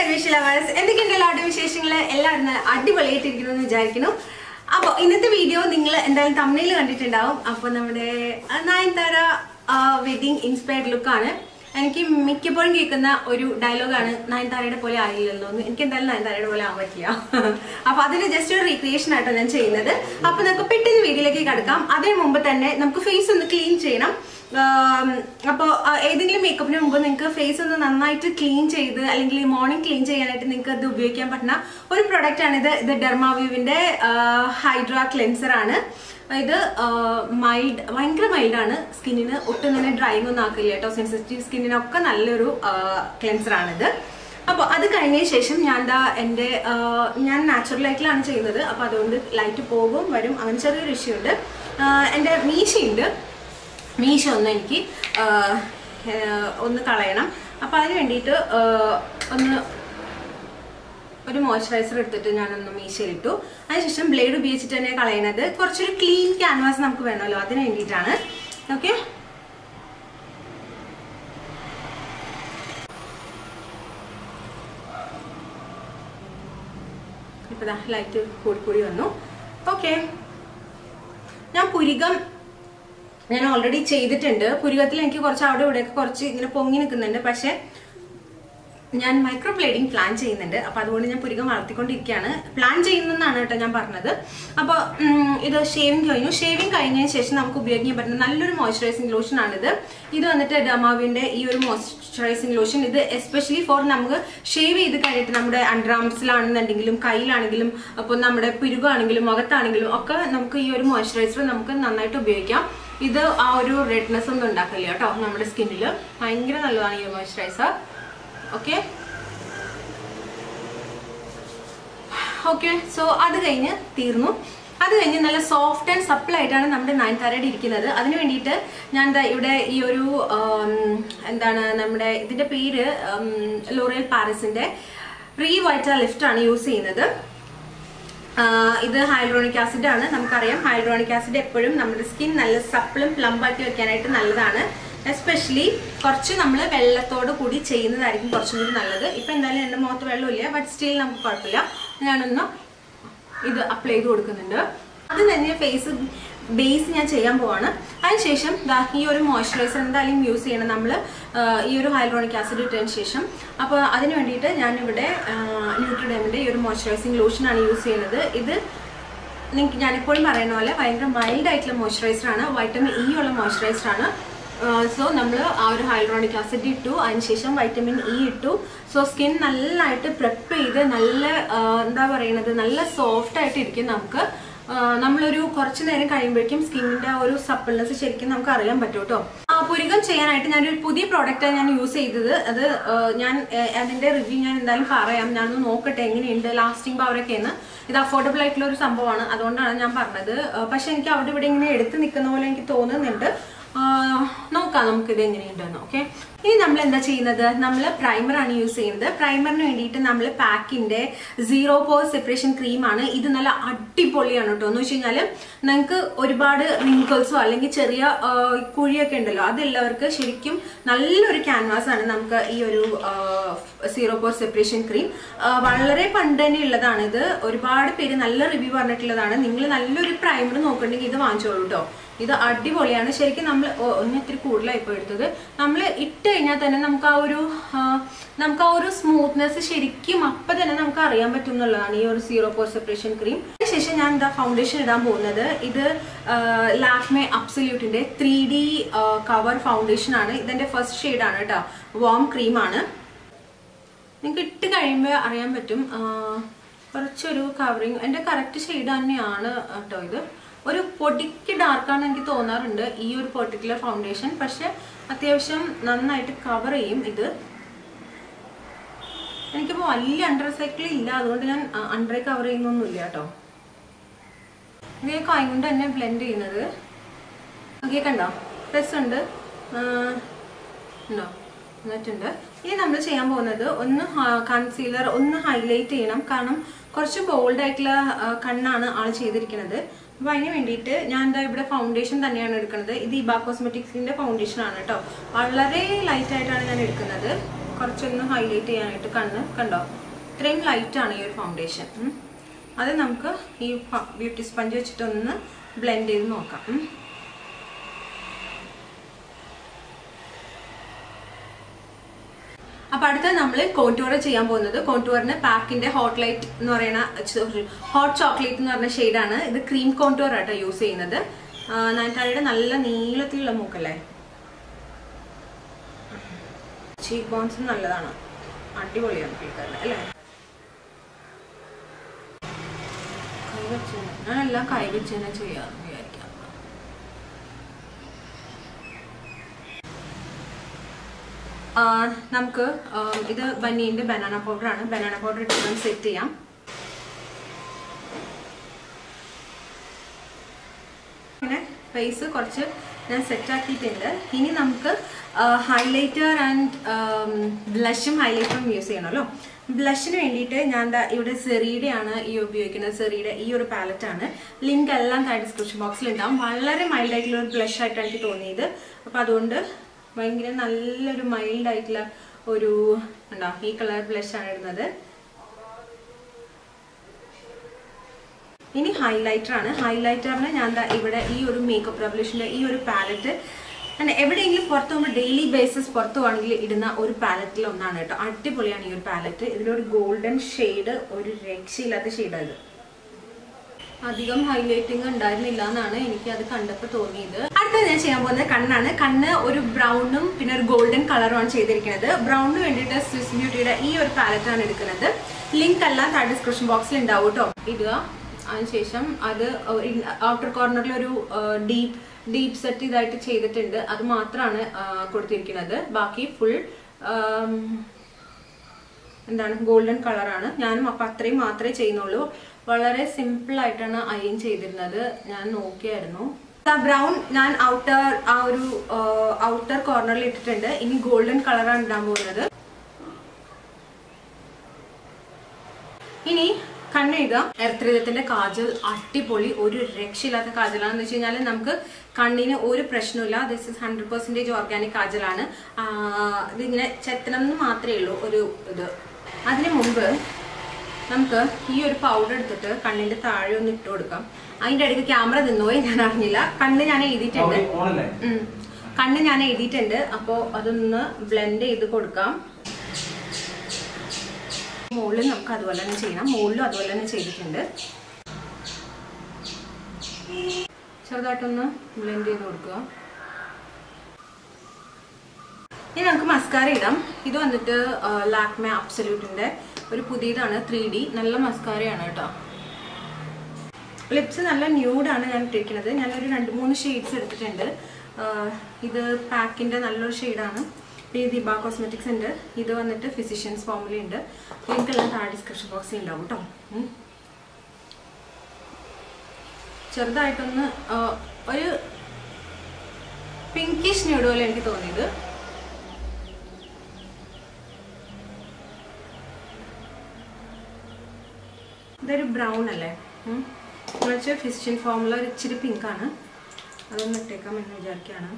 Wish lovers എന്തൊക്കെയുണ്ട് എല്ലാവരുടെ വിശേഷങ്ങൾ എല്ലാവരും നല്ല അടിപൊളിയായിട്ടിരിക്കുന്നു എന്ന് വിചാരിക്കുന്നു അപ്പോൾ ഇന്നത്തെ വീഡിയോ നിങ്ങൾ എന്തായാലും തമിഴിൽ കണ്ടിട്ടുണ്ടാവും അപ്പോൾ നമ്മുടെ നയൻതാര വെഡിങ് ഇൻസ്പയർഡ് ലുക്കാണ് എനിക്ക് മിക്കപ്പോഴും കേൾക്കുന്ന ഒരു ഡയലോഗാണ് നയൻതാരയുടെ പോലെ ആയില്ലല്ലോ എന്ന് എനിക്ക് എന്തായാലും നയൻതാരയുടെ പോലെ ആവാൻ പറ്റില്ല അപ്പൊ അതിന് ജസ്റ്റ് ഒരു റീക്രിയേഷൻ ആയിട്ടാണ് ഞാൻ ചെയ്യുന്നത് അപ്പൊ നമുക്ക് പെട്ടെന്ന് വീഡിയോയിലേക്ക് കിടക്കാം അതിന് മുമ്പ് തന്നെ നമുക്ക് ഫേസ് ഒന്ന് ക്ലീൻ ചെയ്യണം അപ്പോൾ ഏതെങ്കിലും മേക്കപ്പിന് മുമ്പ് നിങ്ങൾക്ക് ഫേസ് ഒന്ന് നന്നായിട്ട് ക്ലീൻ ചെയ്ത് അല്ലെങ്കിൽ മോർണിംഗ് ക്ലീൻ ചെയ്യാനായിട്ട് നിങ്ങൾക്ക് ഇത് ഉപയോഗിക്കാൻ പറ്റുന്ന ഒരു പ്രൊഡക്റ്റ് ആണ് ഇത് ഇത് ഡെർമാവ്യൂവിന്റെ ഹൈഡ്രാ ക്ലെൻസർ ആണ് ഇത് മൈൽഡ് ഭയങ്കര മൈൽഡാണ് സ്കിന്നിന് ഒട്ടും തന്നെ ഡ്രൈങ് ഒന്നും ആക്കില്ല കേട്ടോ സെൻസിറ്റീവ് സ്കിന്നിനൊക്കെ നല്ലൊരു ക്ലെൻസർ ആണിത് അപ്പോൾ അത് കഴിഞ്ഞതിന് ശേഷം ഞാൻ ദാ എൻ്റെ ഞാൻ നാച്ചുറൽ ലൈറ്റിലാണ് ചെയ്യുന്നത് അപ്പോൾ അതുകൊണ്ട് ലൈറ്റ് പോകും വരും അങ്ങനെ ചെറിയൊരു ഇഷ്യൂ ഉണ്ട് എൻ്റെ മീശയുണ്ട് മീശ ഒന്ന് എനിക്ക് ഒന്ന് കളയണം അപ്പം അതിന് വേണ്ടിയിട്ട് ഒന്ന് ഒരു മോയ്സ്ചറൈസർ എടുത്തിട്ട് ഞാനൊന്ന് മീശയിലിട്ടു അതിനുശേഷം ബ്ലേഡ് ഉപയോഗിച്ചിട്ട് തന്നെ കളയണത് കുറച്ചൊരു ക്ലീൻ ക്യാൻവാസ് നമുക്ക് വേണമല്ലോ അതിന് വേണ്ടിയിട്ടാണ് ഓക്കെ ഇപ്പം ലൈറ്റ് കൂടി കൂടി വന്നു ഓക്കെ ഞാൻ പുരികം ഞാൻ ഓൾറെഡി ചെയ്തിട്ടുണ്ട് പുരുകത്തിൽ എനിക്ക് കുറച്ച് അവിടെ ഇവിടെയൊക്കെ കുറച്ച് ഇങ്ങനെ പൊങ്ങി നിൽക്കുന്നുണ്ട് പക്ഷെ ഞാൻ മൈക്രോ ബ്ലേഡിങ് പ്ലാൻ ചെയ്യുന്നുണ്ട് അപ്പൊ അതുകൊണ്ട് ഞാൻ പുരുകം വളർത്തിക്കൊണ്ടിരിക്കുകയാണ് പ്ലാൻ ചെയ്യുന്നതെന്നാണ് കേട്ടോ ഞാൻ പറഞ്ഞത് അപ്പോൾ ഇത് ഷേവിങ് കഴിഞ്ഞു ഷേവിങ് കഴിഞ്ഞതിന് ശേഷം നമുക്ക് ഉപയോഗിക്കാൻ പറ്റുന്ന നല്ലൊരു മോയ്സ്ചറൈസിങ് ലോഷൻ ആണിത് ഇത് വന്നിട്ട് ഡമാവിന്റെ ഈ ഒരു മോയ്സ്ചറൈസിങ് ലോഷൻ ഇത് എസ്പെഷ്യലി ഫോർ നമുക്ക് ഷേവ് ചെയ്ത് കഴിഞ്ഞിട്ട് നമ്മുടെ അണ്ടർആംസിലാണെന്നുണ്ടെങ്കിലും കയ്യിലാണെങ്കിലും അപ്പോൾ നമ്മുടെ പുരുകാണെങ്കിലും മുഖത്താണെങ്കിലും ഒക്കെ നമുക്ക് ഈ ഒരു മോയ്സ്ചറൈസർ നമുക്ക് നന്നായിട്ട് ഉപയോഗിക്കാം ഇത് ആ ഒരു റെഡ്നെസ് ഒന്നും ഉണ്ടാക്കില്ല കേട്ടോ നമ്മുടെ സ്കിന്നിൽ ഭയങ്കര നല്ലതാണ് ഈ മോയ്സ്ചറൈസർ ഓക്കെ ഓക്കെ സോ അത് കഴിഞ്ഞ് തീർന്നു അത് കഴിഞ്ഞ് നല്ല സോഫ്റ്റ് ആൻഡ് സപ്പിൾ ആയിട്ടാണ് നമ്മുടെ നയൻതാരയുടെ ഇരിക്കുന്നത് അതിന് വേണ്ടിയിട്ട് ഞാൻ ഇവിടെ ഈ ഒരു എന്താണ് നമ്മുടെ ഇതിന്റെ പേര് ലോറിയൽ പാരിസിന്റെ റീ വൈറ്റ ലിഫ്റ്റ് ആണ് യൂസ് ചെയ്യുന്നത് ഇത് ഹൈഡ്രോണിക് ആസിഡ് ആണ് നമുക്കറിയാം ഹൈഡ്രോണിക് ആസിഡ് എപ്പോഴും നമ്മുടെ സ്കിൻ നല്ല സപ്പിളും പ്ലംബാക്കി വെക്കാനായിട്ട് നല്ലതാണ് എസ്പെഷ്യലി കുറച്ച് നമ്മൾ വെള്ളത്തോട് കൂടി ചെയ്യുന്നതായിരിക്കും കുറച്ചും കൂടി നല്ലത് ഇപ്പം എന്തായാലും എൻ്റെ മുഖത്ത് വെള്ളമില്ല ബട്ട് സ്റ്റിൽ നമുക്ക് കുഴപ്പമില്ല ഞാനൊന്ന് ഇത് അപ്ലൈ ചെയ്ത് കൊടുക്കുന്നുണ്ട് അത് തന്നെ ഫേസ് ബേസ് ഞാൻ ചെയ്യാൻ പോവാണ് അതിനുശേഷം ഈ ഒരു മോയ്സ്ചറൈസർ എന്തായാലും യൂസ് ചെയ്യണം നമ്മൾ ഈ ഒരു ഹൈഡ്രോണിക് ആസിഡ് ഇട്ടതിന് ശേഷം അപ്പോൾ അതിന് വേണ്ടിയിട്ട് ഞാനിവിടെ ന്യൂട്രിഡമിൻ്റെ ഈ ഒരു മോയ്സ്ചറൈസിങ് ലോഷനാണ് യൂസ് ചെയ്യുന്നത് ഇത് നിങ്ങൾക്ക് ഞാനെപ്പോഴും പറയുന്ന പോലെ ഭയങ്കര മൈൽഡ് ആയിട്ടുള്ള മോയ്സ്ചറൈസറാണ് വൈറ്റമിൻ ഇ ഉള്ള മോയ്സ്ചറൈസറാണ് സോ നമ്മൾ ആ ഒരു ഹൈഡ്രോണിക് ആസിഡ് ഇട്ടു അതിനുശേഷം വൈറ്റമിൻ ഇ ഇട്ടു സോ സ്കിൻ നല്ലതായിട്ട് പ്രെപ്പ് ചെയ്ത് നല്ല എന്താ പറയുന്നത് നല്ല സോഫ്റ്റ് ആയിട്ട് ഇരിക്കും നമുക്ക് നമ്മളൊരു കുറച്ച് നേരം കഴിയുമ്പോഴേക്കും സ്കിന്നിന്റെ ആ ഒരു സപ്പിൾനെസ് ശരിക്കും നമുക്ക് അറിയാൻ പറ്റും കേട്ടോ ആ പുരികം ചെയ്യാനായിട്ട് ഞാനൊരു പുതിയ പ്രോഡക്റ്റാണ് ഞാൻ യൂസ് ചെയ്തത് അത് ഞാൻ അതിന്റെ റിവ്യൂ ഞാൻ എന്തായാലും പറയാം ഞാനൊന്ന് നോക്കട്ടെ എങ്ങനെയുണ്ട് ലാസ്റ്റിംഗ് പവറൊക്കെ എന്ന് ഇത് അഫോർഡബിൾ ആയിട്ടുള്ള ഒരു സംഭവമാണ് അതുകൊണ്ടാണ് ഞാൻ പറഞ്ഞത് പക്ഷെ എനിക്ക് അവിടെ ഇവിടെ ഇങ്ങനെ എടുത്ത് നിൽക്കുന്ന പോലെ എനിക്ക് തോന്നുന്നുണ്ട് നോക്കാം നമുക്കിത് എങ്ങനെയുണ്ടെന്ന് ഓക്കെ ഇനി നമ്മൾ എന്താ ചെയ്യുന്നത് നമ്മൾ പ്രൈമർ ആണ് യൂസ് ചെയ്യുന്നത് പ്രൈമറിന് വേണ്ടിയിട്ട് നമ്മൾ പാക്കിന്റെ സീറോ പോർ സെപ്പറേഷൻ ക്രീമാണ് ഇത് നല്ല അടിപൊളിയാണ് കേട്ടോ എന്ന് വെച്ച് കഴിഞ്ഞാൽ നിങ്ങൾക്ക് ഒരുപാട് റിങ്കിൾസോ അല്ലെങ്കിൽ ചെറിയ കുഴിയൊക്കെ ഉണ്ടല്ലോ അതെല്ലാവർക്ക് ശരിക്കും നല്ലൊരു ക്യാൻവാസ് ആണ് നമുക്ക് ഈ ഒരു സീറോ പോർ സെപ്പറേഷൻ ക്രീം വളരെ പണ്ട് തന്നെ ഉള്ളതാണ് ഇത് ഒരുപാട് പേര് നല്ല റിവ്യൂ പറഞ്ഞിട്ടുള്ളതാണ് നിങ്ങൾ നല്ലൊരു പ്രൈമർ നോക്കണമെങ്കിൽ ഇത് വാങ്ങിച്ചോളൂ കേട്ടോ ഇത് അടിപൊളിയാണ് ശരിക്കും നമ്മൾ ഒന്ന് ഇത്തിരി കൂടുതലായി ഇപ്പോൾ എടുത്തത് നമ്മൾ ഇട്ട് കഴിഞ്ഞാൽ തന്നെ നമുക്ക് ആ ഒരു നമുക്ക് ആ ഒരു സ്മൂത്ത്നെസ് ശരിക്കും അപ്പം തന്നെ നമുക്ക് അറിയാൻ പറ്റും എന്നുള്ളതാണ് ഈ ഒരു സീറോ പോർ സെപ്പറേഷൻ ക്രീം അതിനുശേഷം ഞാൻ എന്താ ഫൗണ്ടേഷൻ ഇടാൻ പോകുന്നത് ഇത് ലാക്മേ അബ്സല്യൂട്ടിന്റെ ത്രീ ഡി കവർ ഫൗണ്ടേഷൻ ആണ് ഇതെന്റെ ഫസ്റ്റ് ഷെയ്ഡാണ് കേട്ടോ വാം ക്രീമാണ് നിങ്ങൾക്ക് ഇട്ട് കഴിയുമ്പോൾ അറിയാൻ പറ്റും കുറച്ചൊരു കവറിങ് എൻ്റെ കറക്റ്റ് ഷെയ്ഡ് തന്നെയാണ് കേട്ടോ ഇത് ഒരു പൊടിക്ക് ഡാർക്കാണ് എനിക്ക് തോന്നാറുണ്ട് ഈ ഒരു പെർട്ടിക്കുലർ ഫൗണ്ടേഷൻ പക്ഷെ അത്യാവശ്യം നന്നായിട്ട് കവർ ചെയ്യും ഇത് എനിക്കിപ്പോൾ വലിയ അണ്ടർ സൈക്കിൾ ഇല്ല അതുകൊണ്ട് ഞാൻ അണ്ടറെ കവർ ചെയ്യുന്നൊന്നുമില്ല കേട്ടോ ഇത് കൈ കൊണ്ട് തന്നെ ബ്ലെൻഡ് ചെയ്യുന്നത് ഓക്കെ കണ്ടോ പ്ലസ് ഉണ്ട് ഉണ്ടോ എന്നിട്ടുണ്ട് ഇനി നമ്മൾ ചെയ്യാൻ പോകുന്നത് ഒന്ന് കൺസീലർ ഒന്ന് ഹൈലൈറ്റ് ചെയ്യണം കാരണം കുറച്ച് ബോൾഡ് ആയിട്ടുള്ള കണ്ണാണ് ആൾ ചെയ്തിരിക്കുന്നത് അപ്പോൾ അതിന് വേണ്ടിയിട്ട് ഞാൻ എന്താ ഇവിടെ ഫൗണ്ടേഷൻ തന്നെയാണ് എടുക്കുന്നത് ഇത് ഇബാ കോസ്മെറ്റിക്സിന്റെ ഫൗണ്ടേഷൻ ആണ് കേട്ടോ വളരെ ലൈറ്റ് ആയിട്ടാണ് ഞാൻ എടുക്കുന്നത് കുറച്ചൊന്ന് ഹൈലൈറ്റ് ചെയ്യാനായിട്ട് കണ്ണ് കണ്ടോ ഇത്രയും ലൈറ്റാണ് ഈ ഒരു ഫൗണ്ടേഷൻ അത് നമുക്ക് ഈ ബ്യൂട്ടി സ്പഞ്ച് വെച്ചിട്ടൊന്ന് ബ്ലെൻഡ് ചെയ്ത് നോക്കാം ഉം. അപ്പൊ അടുത്ത നമ്മൾ കോൺടൂർ ചെയ്യാൻ പോകുന്നത് കോൺടൂറിന് പാക്കിന്റെ ഹോട്ട് ലൈറ്റ് എന്ന് പറയുന്ന ഹോട്ട് ചോക്ലേറ്റ് എന്ന് പറഞ്ഞ ഷെയ്ഡാണ് ഇത് ക്രീം കോൺടൂർ ആട്ടോ യൂസ് ചെയ്യുന്നത് നയൻതാരയുടെ നല്ല നീളത്തിലുള്ള മൂക്കല്ലേ ചീക്ക് ബോൺസ് നല്ലതാണ് അടിപൊളിയാണ് പുള്ളിക്കാരൻ്റെ അല്ലേ കൈ വെച്ച് തന്നെ. ഞാനെല്ലാം കൈ വെച്ച് തന്നെ ചെയ്യാമെന്ന് വിചാരിക്കാം ആ, നമുക്ക് ആ, ഇത് ബനീൻ്റെ ബനാന പൗഡർ ആണ് ബനാന പൗഡർ ഇട്ട് സെറ്റ് ചെയ്യാം ഇങ്ങനെ ഫേസ് കുറച്ച് ഞാൻ സെറ്റ് ആക്കിയിട്ടുണ്ട് ഇനി നമുക്ക് ഹൈലൈറ്റർ ആൻഡ് ബ്ലഷും ഹൈലൈറ്ററും യൂസ് ചെയ്യണമല്ലോ ബ്ലഷിന് വേണ്ടിയിട്ട് ഞാൻ ദാ ഇവിടെ സെറിയുടെ ആണ് ഈ ഉപയോഗിക്കുന്നത് സെറിയുടെ ഈ ഒരു പാലറ്റ് ആണ് ലിങ്ക് എല്ലാം താഴെ ഡിസ്ക്രിപ്ഷൻ ബോക്സിൽ ഉണ്ടാവും വളരെ മൈൽഡ് ആയിട്ടുള്ള ഒരു ബ്ലഷ് ആയിട്ടാണ് എനിക്ക് തോന്നിയത് അപ്പൊ അതുകൊണ്ട് ഭയങ്കര നല്ലൊരു മൈൽഡ് ആയിട്ടുള്ള ഒരു ഉണ്ടോ ഈ കളർ ബ്ലഷ് ആണ് ഇടുന്നത് ഇനി ഹൈലൈറ്റർ ആണ് ഹൈലൈറ്ററിന് ഞാൻ ദാ ഇവിടെ ഈ ഒരു മേക്കപ്പ് റെവല്യൂഷൻ്റെ ഈ ഒരു പാലറ്റ് ഞാൻ എവിടെയെങ്കിലും പുറത്ത് പോകുമ്പോൾ ഡെയിലി ബേസിസ് പുറത്ത് പോകണമെങ്കിൽ ഇടുന്ന ഒരു പാലറ്റിൽ ഒന്നാണ് കേട്ടോ അടിപൊളിയാണ് ഈ ഒരു പാലറ്റ് ഇതിലൊരു ഗോൾഡൻ ഷെയ്ഡ് ഒരു രക്ഷയില്ലാത്ത ഷെയ്ഡാണ് ഇത് അധികം ഹൈലൈറ്റിംഗ് ഉണ്ടായിരുന്നില്ല എന്നാണ് എനിക്ക് അത് കണ്ടപ്പോൾ തോന്നിയത് അടുത്ത ഞാൻ ചെയ്യാൻ പോകുന്നത് കണ്ണാണ് കണ്ണ് ഒരു ബ്രൗണും പിന്നെ ഒരു ഗോൾഡൻ കളറുമാണ് ചെയ്തിരിക്കുന്നത് ബ്രൗണിന് വേണ്ടിയിട്ട് സ്വിസ് ബ്യൂട്ടിയുടെ ഈ ഒരു പാലറ്റാണ് എടുക്കുന്നത് ലിങ്ക് എല്ലാം താഴെ ഡിസ്ക്രിപ്ഷൻ ബോക്സിൽ ഉണ്ടാവും കേട്ടോ ഇടുക അതിനുശേഷം അത് ഔട്ടർ കോർണറിൽ ഒരു ഡീപ്പ് ഡീപ്പ് സെറ്റ് ഇതായിട്ട് ചെയ്തിട്ടുണ്ട് അത് മാത്രമാണ് കൊടുത്തിരിക്കുന്നത് ബാക്കി ഫുൾ എന്താണ് ഗോൾഡൻ കളറാണ് ഞാനും അപ്പം അത്രയും മാത്രമേ ചെയ്യുന്നുള്ളൂ വളരെ സിമ്പിൾ ആയിട്ടാണ് അയൺ ചെയ്തിരുന്നത് ഞാൻ നോക്കിയായിരുന്നു ബ്രൗൺ ഞാൻ ഔട്ടർ ആ ഒരു ഔട്ടർ കോർണറിൽ ഇട്ടിട്ടുണ്ട് ഇനി ഗോൾഡൻ കളറാണ് ഇടാൻ പോകുന്നത് ഇനി കണ്ണെഴുതാം എർത്രേതത്തിന്റെ കാജൽ അടിപൊളി ഒരു രക്ഷയില്ലാത്ത കാജലാണെന്ന് വെച്ച് കഴിഞ്ഞാൽ നമുക്ക് കണ്ണിന് ഒരു പ്രശ്നമില്ല this is hundred percentage organic കാജലാണ് ആ, ഇതിങ്ങനെ ചെത്തണം എന്ന് മാത്രമേ ഉള്ളൂ ഒരു ഇത് അതിന് മുമ്പ് നമുക്ക് ഈ ഒരു പൗഡർ എടുത്തിട്ട് കണ്ണിന്റെ താഴെ ഒന്ന് ഇട്ട് കൊടുക്കാം അതിന്റെ ഇടയ്ക്ക് ക്യാമറ നിന്നുപോയി ഞാൻ അറിഞ്ഞില്ല കണ്ണ് ഞാൻ എഴുതിയിട്ടുണ്ട് ഓണല്ലേ ഉം. കണ്ണ് ഞാൻ എഴുതിയിട്ടുണ്ട് അപ്പോൾ അതൊന്ന് ബ്ലെൻഡ് ചെയ്ത് കൊടുക്കാം മുകളിൽ നമുക്ക് അതുപോലെ തന്നെ ചെയ്യണം മുകളിലും അതുപോലെ തന്നെ ചെയ്തിട്ടുണ്ട് ചെറുതായിട്ടൊന്ന് ബ്ലെൻഡ് ചെയ്ത് കൊടുക്കുക ഇനി നമുക്ക് മസ്കാര ഇടാം ഇത് വന്നിട്ട് ലാക്മെ അബ്സല്യൂട്ടിന്റെ ഒരു പുതിയതാണ് ത്രീ ഡി നല്ല മസ്കാരയാണ് കേട്ടോ ലിപ്സ് നല്ല ന്യൂഡാണ് ഞാൻ ഇട്ടിരിക്കുന്നത് ഞാനൊരു രണ്ട് മൂന്ന് ഷെയ്ഡ്സ് എടുത്തിട്ടുണ്ട് ആഹ് ഇത് പാക്കിൻ്റെ നല്ലൊരു ഷെയ്ഡാണ് പിന്നെ ദിബ കോസ്മെറ്റിക്സ് ഉണ്ട് ഇത് വന്നിട്ട് ഫിസിഷ്യൻസ് ഫോമിലി ഉണ്ട് ലിങ്ക് എല്ലാം താഴെ ഡിസ്ക്രിപ്ഷൻ ബോക്സിൽ ഉണ്ടാവും കേട്ടോ ഉം. ചെറുതായിട്ടൊന്ന് ആഹ് ഒരു പിങ്കിഷ് ന്യൂഡ് പോലെ എനിക്ക് തോന്നിയത് ഇതൊരു ബ്രൗൺ അല്ലേ വെച്ചാൽ ഫിസിഷ്യൻ ഫോമുള്ള ഒരു ഇച്ചിരി പിങ്കാണ് അതൊന്ന് ഇട്ടേക്കാം എന്ന് വിചാരിക്കുകയാണ്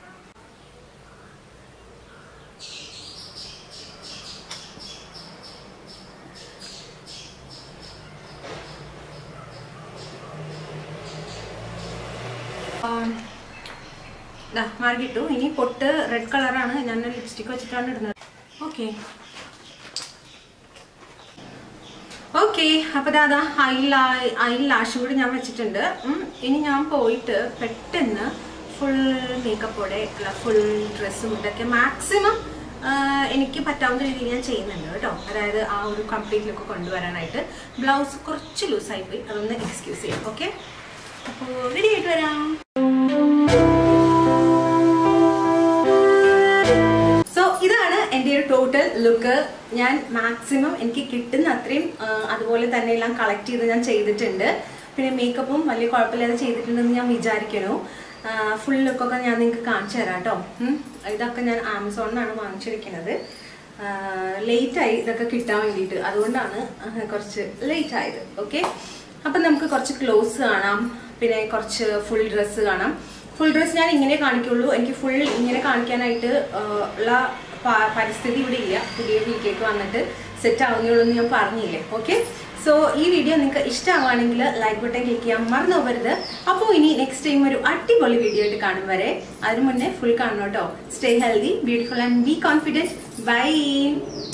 മാർഗിട്ടു ഇനി പൊട്ട് റെഡ് കളറാണ് ഞാൻ ലിപ്സ്റ്റിക് വെച്ചിട്ടാണ് ഇടുന്നത് ഓക്കെ ഓക്കെ അപ്പൊ ദാദാ ഐ ഐ ലാഷും കൂടി ഞാൻ വെച്ചിട്ടുണ്ട് ഉം, ഇനി ഞാൻ പോയിട്ട് പെട്ടെന്ന് ഫുൾ മേക്കപ്പോടെ ഫുൾ ഡ്രസ്സും ഇതൊക്കെ മാക്സിമം എനിക്ക് പറ്റാവുന്ന രീതിയിൽ ഞാൻ ചെയ്യുന്നുണ്ട് കേട്ടോ അതായത് ആ ഒരു കംപ്ലീറ്റ് ലുക്ക് കൊണ്ടുവരാനായിട്ട് ബ്ലൗസ് കുറച്ച് ലൂസായി പോയി അതൊന്ന് എക്സ്ക്യൂസ് ചെയ്യാം ഓക്കെ അപ്പോൾ റെഡി ആയിട്ട് വരാം സോ ഇതാണ് എൻ്റെ ഒരു ടോട്ടൽ ലുക്ക് ഞാൻ മാക്സിമം എനിക്ക് കിട്ടുന്ന അത്രയും ആ, അതുപോലെ തന്നെ എല്ലാം കളക്ട് ചെയ്ത് ഞാൻ ചെയ്തിട്ടുണ്ട് പിന്നെ മേക്കപ്പും വലിയ കുഴപ്പമില്ലാതെ ചെയ്തിട്ടുണ്ടെന്ന് ഞാൻ വിചാരിക്കണു ഫുൾ ലുക്കൊക്കെ ഞാൻ നിങ്ങൾക്ക് കാണിച്ചു തരാം കേട്ടോ ഉം. ഇതൊക്കെ ഞാൻ ആമസോണിനാണ് വാങ്ങിച്ചിരിക്കുന്നത് ലേറ്റ് ആയി ഇതൊക്കെ കിട്ടാൻ വേണ്ടിയിട്ട് അതുകൊണ്ടാണ് കുറച്ച് ലേറ്റ് ആയത് ഓക്കെ അപ്പം നമുക്ക് കുറച്ച് ക്ലോത്ത്സ് കാണാം പിന്നെ കുറച്ച് ഫുൾ ഡ്രസ്സ് കാണാം ഫുൾ ഡ്രസ്സ് ഞാൻ ഇങ്ങനെ കാണിക്കുള്ളൂ എനിക്ക് ഫുൾ ഇങ്ങനെ കാണിക്കാനായിട്ട് ആ, ഉള്ള പ- പരിസ്ഥിതി ഇവിടെ ഇല്ല പുതിയ വി കേക്ക് വന്നിട്ട് സെറ്റ് ആവുന്നുള്ളൂ എന്ന് ഞാൻ പറഞ്ഞില്ലേ ഓക്കെ സോ ഈ വീഡിയോ നിങ്ങൾക്ക് ഇഷ്ടമാവുകയാണെങ്കിൽ ലൈക്ക് ബട്ടൺ ക്ലിക്ക് ചെയ്യാൻ മറന്നു പോകരുത് അപ്പോൾ ഇനി നെക്സ്റ്റ് ടൈം ഒരു അടിപൊളി വീഡിയോ ആയിട്ട് കാണും വരെ അതിന് മുന്നേ ഫുൾ കാണണം കേട്ടോ stay healthy beautiful and be confident by